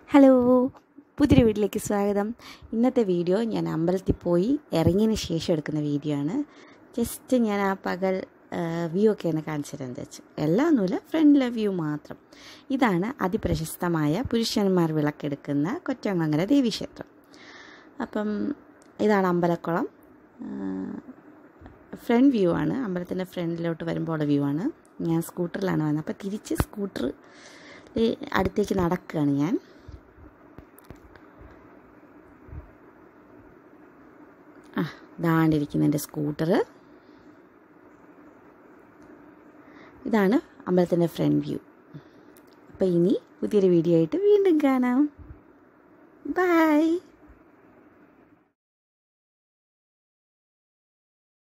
hello പുതിയൊരു വീട്ടിലേക്ക് സ്വാഗതം ഇന്നത്തെ വീഡിയോ ഞാൻ അമ്പലത്തിൽ പോയി ഇറങ്ങിയതിന് ശേഷം എടുക്കുന്ന വീഡിയോ ആണ് ജസ്റ്റ് ഞാൻ ആ പകൽ വ്യൂ ഒക്കെ ഒന്ന് കാണിച്ചു തരാമെന്ന് വെച്ചു എല്ലാം ഒന്നുമില്ല ഫ്രണ്ടിലെ വ്യൂ മാത്രം ഇതാണ് അതിപ്രശസ്തമായ പുരുഷന്മാർ വിളക്കെടുക്കുന്ന കൊറ്റമംഗല ദേവീക്ഷേത്രം അപ്പം ഇതാണ് അമ്പലക്കുളം ഫ്രണ്ട് വ്യൂ ആണ് അമ്പലത്തിൻ്റെ ഫ്രണ്ടിലോട്ട് വരുമ്പോൾ വ്യൂ ആണ് ഞാൻ സ്കൂട്ടറിലാണ് വന്നത് അപ്പോൾ തിരിച്ച് സ്കൂട്ടർ അടുത്തേക്ക് നടക്കുകയാണ് ഞാൻ ആ ദാണ്ടിരിക്കുന്ന എൻ്റെ സ്കൂട്ടർ ഇതാണ് അമ്പലത്തിൻ്റെ ഫ്രണ്ട് വ്യൂ അപ്പോൾ ഇനി പുതിയൊരു വീഡിയോ ആയിട്ട് വീണ്ടും കാണാം ബൈ